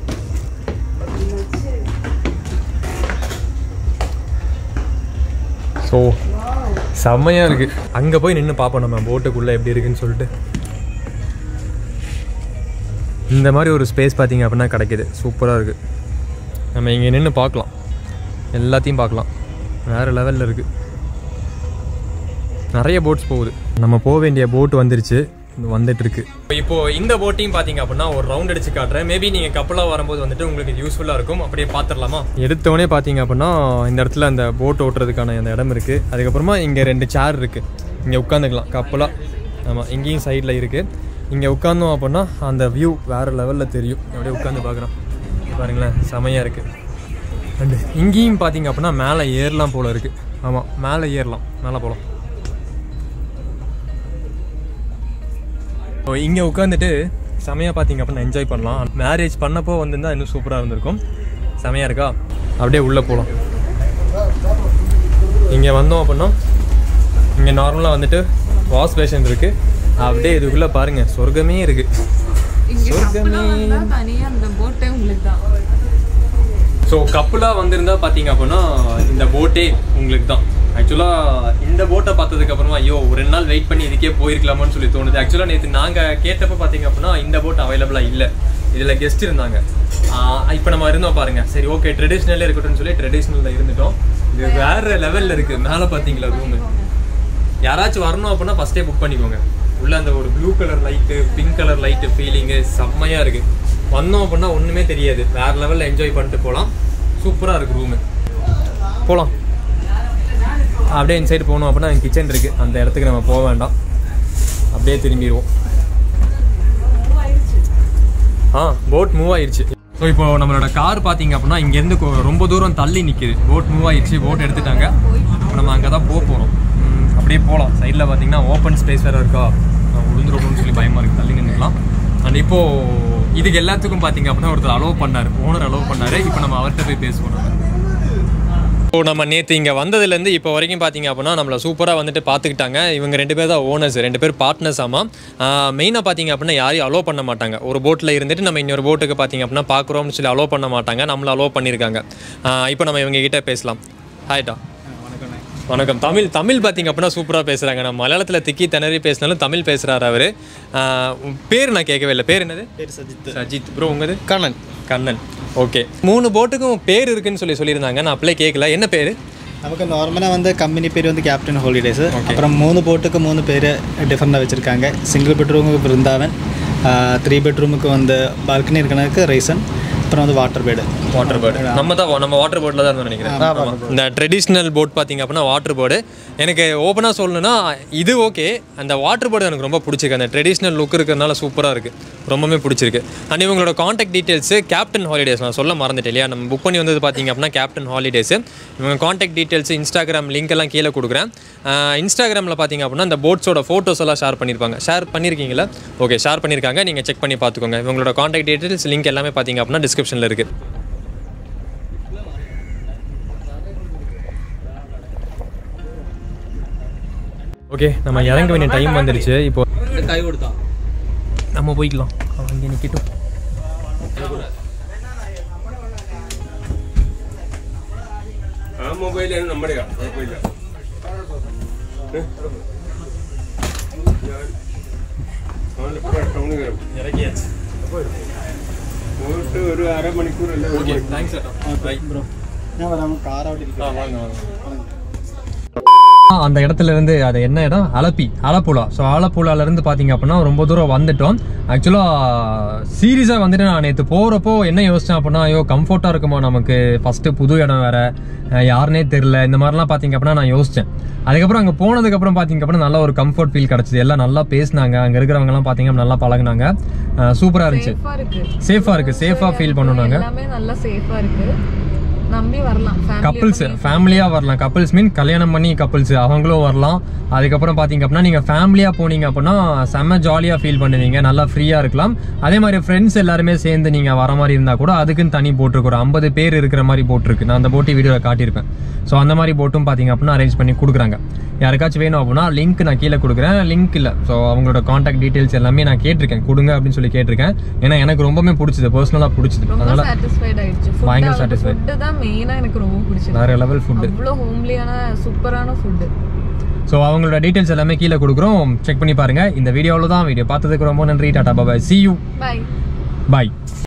ஸோ செம்மையாக இருக்குது அங்கே போய் நின்று பார்ப்போம் நம்ம போட்டுக்குள்ளே எப்படி இருக்குன்னு சொல்லிட்டு இந்த மாதிரி ஒரு ஸ்பேஸ் பார்த்தீங்க அப்படின்னா கிடைக்குது சூப்பராக இருக்குது நம்ம இங்கே நின்று பார்க்கலாம் எல்லாத்தையும் பார்க்கலாம் வேறு லெவலில் இருக்குது நிறைய போட்ஸ் போகுது நம்ம போக வேண்டிய போட் வந்துருச்சு இது வந்துட்டு இருக்கு இப்போ இந்த போட்டையும் பார்த்தீங்க அப்படின்னா ஒரு ரவுண்ட் அடிச்சு காட்டுறேன் மேபி நீங்கள் கப்பலாக வரும்போது வந்துட்டு உங்களுக்கு யூஸ்ஃபுல்லாக இருக்கும் அப்படியே பார்த்துடலாமா எடுத்தவொடனே பார்த்தீங்க அப்படின்னா இந்த இடத்துல அந்த போட் ஓட்டுறதுக்கான அந்த இடம் இருக்குது அதுக்கப்புறமா இங்கே ரெண்டு சேர் இருக்குது இங்கே உட்காந்துக்கலாம் கப்பலாக ஆமாம் இங்கேயும் சைடில் இருக்குது இங்கே உட்காந்தோம் அப்படின்னா அந்த வியூ வேறு லெவலில் தெரியும் அப்படியே உட்காந்து பார்க்குறோம் பாருங்களேன் செமையாக இருக்குது அண்டு இங்கேயும் பார்த்தீங்க அப்படின்னா மேலே ஏறலாம் போல இருக்குது ஆமாம் மேலே ஏறலாம் மேலே போகலாம் ஸோ இங்கே உட்காந்துட்டு செமையாக பார்த்தீங்க அப்படின்னா என்ஜாய் பண்ணலாம் மேரேஜ் பண்ணப்போ வந்திருந்தா இன்னும் சூப்பராக இருந்திருக்கும் செமையாக இருக்கா அப்படியே உள்ளே போகலாம் இங்கே வந்தோம் அப்படின்னா இங்கே நார்மலாக வந்துட்டு வாஷ் பேஷன் இருக்குது அப்படியே இதுக்குள்ளே பாருங்கள் சொர்க்கமே இருக்குது இங்க கப்பலா வந்தா தனியா அந்த போட்டே உங்களுக்கு தான் ஸோ கப்புலாக வந்திருந்தா பார்த்தீங்க அப்படின்னா இந்த போட்டே உங்களுக்கு தான் ஆக்சுவலாக இந்த போட்டை பார்த்ததுக்கு அப்புறமா ஐயோ ஒரு ரெண்டு நாள் வெயிட் பண்ணி இதுக்கே போயிருக்கலாமான்னு சொல்லி தோணுது ஆக்சுவலாக நேற்று நாங்கள் கேட்டப்போ பார்த்தீங்க அப்படின்னா இந்த போட் அவைலபிளாக இல்லை இதில் கெஸ்ட் இருந்தாங்க இப்போ நம்ம இருந்தோம் பாருங்க சரி ஓகே ட்ரெடிஷ்னலே இருக்கட்டும்னு சொல்லி ட்ரெடிஷ்னலில் இருந்துட்டோம் இது வேற லெவலில் இருக்குது மேலே பார்த்தீங்களா ரூமு யாராச்சும் வரணும் அப்படின்னா ஃபஸ்ட்டே புக் பண்ணிக்கோங்க உள்ள அந்த ஒரு blue colour light pink colour light feeling செம்மையாக இருக்குது வந்தோம் அப்படின்னா ஒன்றுமே தெரியாது வேற லெவலில் என்ஜாய் பண்ணிட்டு போகலாம் சூப்பராக இருக்குது ரூமு போகலாம் அப்படியே இந்த சைடு போகணும் அப்படின்னா கிச்சன் இருக்குது அந்த இடத்துக்கு நம்ம போக வேண்டாம் அப்படியே திரும்பிடுவோம் ஆ போட் மூவ் ஆயிடுச்சு ஸோ இப்போ நம்மளோட கார் பார்த்தீங்க அப்படின்னா இங்கேருந்து கொ- ரொம்ப தூரம் தள்ளி நிற்கிது போட் மூவ் ஆயிடுச்சு போட் எடுத்துட்டாங்க இப்போ நம்ம அங்கே தான் போக போகிறோம் அப்படியே போகலாம் சைடில் பார்த்தீங்கன்னா ஓப்பன் ஸ்பேஸ் வேறு இருக்கா நான் விழுந்துருக்கணும்னு சொல்லி பயமாக இருக்குது தள்ளி நின்றுக்கலாம் அண்ட் இப்போது இதுக்கு எல்லாத்துக்கும் பார்த்தீங்க அப்படின்னா ஒருத்தர் அலோவ் பண்ணார் ஓனர் அலோவ் பண்ணார் இப்போ நம்ம அவர்கிட்ட போய் பேசுவோம் நம்ம ஸோ நம்ம நேற்று இங்கே வந்ததுலேருந்து இப்போ வரைக்கும் பார்த்தீங்க அப்படின்னா நம்மளை சூப்பராக வந்துட்டு பார்த்துக்கிட்டாங்க இவங்க ரெண்டு பேர் தான் ஓனர்ஸ் ரெண்டு பேர் பார்ட்னர்ஸ் ஆமாம் மெயினாக பார்த்தீங்க அப்படின்னா யாரையும் அலோவ் பண்ண மாட்டாங்க ஒரு போட்டில் இருந்துட்டு நம்ம இன்னொரு போட்டுக்கு பார்த்தீங்க அப்படின்னா பார்க்குறோம்னு சொல்லி அலோவ் பண்ண மாட்டாங்க நம்மளை அலோவ் பண்ணியிருக்காங்க ஆஹ் இப்போ நம்ம இவங்க கிட்ட பேசலாம் ஹாய்டா வணக்கம் தமிழ் தமிழ் பார்த்தீங்க அப்படின்னா சூப்பராக பேசுகிறாங்க நான் மலையாளத்தில் திக்கி திணறி பேசினாலும் தமிழ் பேசுகிறாரு அவர் பேர் நான் கேட்கவே இல்லை பேர் என்னது பேர் சஜித் சஜித் ப்ரோ உங்கது கண்ணன் கண்ணன் ஓகே மூணு போட்டுக்கும் பேர் இருக்குன்னு சொல்லி சொல்லியிருந்தாங்க நான் அப்படியே கேட்கல என்ன பேர் நமக்கு நார்மலாக வந்து கம்பெனி பேர் வந்து கேப்டன் ஹாலிடேஸ் அப்புறம் மூணு போட்டுக்கு மூணு பேர் டிஃப்ரெண்டாக வச்சுருக்காங்க சிங்கிள் பெட்ரூமுக்கு பிருந்தாவன் த்ரீ பெட்ரூமுக்கு வந்து பால்கனி இருக்கனதுக்கு ரைசன் அப்புறம் வந்து வாட்டர் பேடு வாட்டர் போர்டு நம்ம தான் நம்ம வாட்டர் போர்டில் தான் இருந்தோம் நினைக்கிறேன் ஆமா. இந்த ட்ரெடிஷ்னல் போட் பார்த்தீங்க அப்படின்னா வாட்டர் போர்டு எனக்கு ஓப்பனாக சொல்லணும்னா இது ஓகே அந்த வாட்டர் போர்டு எனக்கு ரொம்ப பிடிச்சிருக்கு அந்த ட்ரெடிஷ்னல் லுக் இருக்கிறதுனால சூப்பராக இருக்குது ரொம்பவே பிடிச்சிருக்கு அண்ட் இவங்களோட காண்டாக்ட் டீட்டெயில்ஸு கேப்டன் ஹாலிடேஸ் நான் சொல்ல மறந்துட்டேன் இல்லையா நம்ம புக் பண்ணி வந்தது பார்த்தீங்க அப்படின்னா கேப்டன் ஹாலிடேஸ் இவங்க காண்டாக்ட் டீட்டெயில்ஸ் இன்ஸ்டாகிராம் லிங்க் எல்லாம் கீழே கொடுக்குறேன் இன்ஸ்டாகிராமில் பார்த்தீங்க அப்படின்னா இந்த போட்ஸோட ஃபோட்டோஸ் எல்லாம் ஷேர் பண்ணியிருப்பாங்க ஷேர் பண்ணியிருக்கீங்களா ஓகே ஷேர் பண்ணியிருக்காங்க நீங்கள் செக் பண்ணி பார்த்துக்கோங்க இவங்களோட காண்டாக்ட் டீட்டெயில்ஸ் லிங்க் எல்லாமே பார்த்தீங்க அப்படின்னா டிஸ்கிரிப்ஷனில் இருக்குது ஓகே நம்ம இறங்க வேண்டிய டைம் வந்துருச்சு இப்போ കൈ കൊടുത്താ நம்ம போய்க்கலாம் அவன் அங்கே நிற்கட்டும் ആ മൊബൈലാണ് നമ്മുടെ കുഴപ്പമില്ല ടൗണിൽ കയറും இறங்கியாச்சு പോയിട്ട് ഒരു അരമണിക്കൂറല്ലേ ஓகே தேங்க்ஸ் ബ്രോ ഞാൻ വരാം കാർ അവിടെ ഇരിക്കും வாங்க வாங்க அந்த இடத்துல இருந்து அது என்ன இடம் அலப்பி ஆலப்புழா ஸோ ஆலப்புழால இருந்து பார்த்தீங்க அப்படின்னா ரொம்ப தூரம் வந்துட்டோம் ஆக்சுவலாக சீரியஸாக வந்துட்டு நான் நேற்று போகிறப்போ என்ன யோசிச்சேன் அப்படின்னா ஐயோ கம்ஃபர்ட்டாக இருக்குமா நமக்கு ஃபஸ்ட்டு புது இடம் வேற அஹ் யாருனே தெரில இந்த மாதிரிலாம் பார்த்தீங்க அப்படின்னா நான் யோசித்தேன் அதுக்கப்புறம் அங்கே போனதுக்கப்புறம் பார்த்தீங்க அப்படின்னா நல்ல ஒரு கம்ஃபர்ட் ஃபீல் கிடச்சிது எல்லாம் நல்லா பேசினாங்க அங்கே இருக்கிறவங்கலாம் பார்த்தீங்க அப்படின்னா நல்லா பழகுனாங்க சூப்பராக இருந்துச்சு சேஃபா இருக்கு சேஃபாக இருக்குது சேஃபாக ஃபீல் பண்ணோம் நாங்கள் எல்லாமே நல்லா சேஃபா இருக்கு நம்பி வரலாம் family கப்பிள்ஸ் ஃபேமிலியாக வரலாம் கப்பிள்ஸ் மீன் கல்யாணம் பண்ணி கப்பிள்ஸ் அவங்களும் வரலாம் அதுக்கப்புறம் பார்த்தீங்க அப்படின்னா நீங்கள் ஃபேமிலியாக போனீங்க அப்படின்னா செம்ம ஜாலியாக ஃபீல் பண்ணுவீங்க நல்லா ஃப்ரீயாக இருக்கலாம் அதே மாதிரி ஃப்ரெண்ட்ஸ் எல்லாருமே சேர்ந்து நீங்கள் வர மாதிரி இருந்தால் கூட அதுக்குன்னு தனி போட்டிருக்கு ஒரு ஐம்பது பேர் இருக்கிற மாதிரி போட்டிருக்கு நான் அந்த போட்டி வீடியோவில் காட்டியிருப்பேன் ஸோ அந்த மாதிரி போட்டும் பார்த்தீங்க அப்படின்னா அரேஞ்ச் பண்ணி கொடுக்குறாங்க யாருக்காச்சும் வேணும் அப்படின்னா லிங்க் நான் கீழே கொடுக்குறேன் லிங்க் இல்லை ஸோ அவங்களோட காண்டாக்ட் டீட்டெயில்ஸ் எல்லாமே நான் கேட்டிருக்கேன் கொடுங்க அப்படின்னு சொல்லி கேட்டிருக்கேன் ஏன்னா எனக்கு ரொம்பவே பிடிச்சது பர்சனலாக பிடிச்சது ரொம்ப அதனால சாட்டிஸ்ஃபைட் ஆயிடுச்சு பயங்கர satisfied. ஃபுட்டு தான் மெயினா எனக்கு ரொம்ப பிடிச்சது வேற லெவல் ஃபுட்டு அவ்வளோ ஹோம்லியான சூப்பரான ஃபுட்டு ஸோ அவங்களோட டீட்டெயில்ஸ் எல்லாமே கீழே கொடுக்குறோம் செக் பண்ணி பாருங்க இந்த வீடியோவில் தான் வீடியோ பார்த்ததுக்கு ரொம்ப நன்றி டாடா பாபாய் சி யூ பை பாய்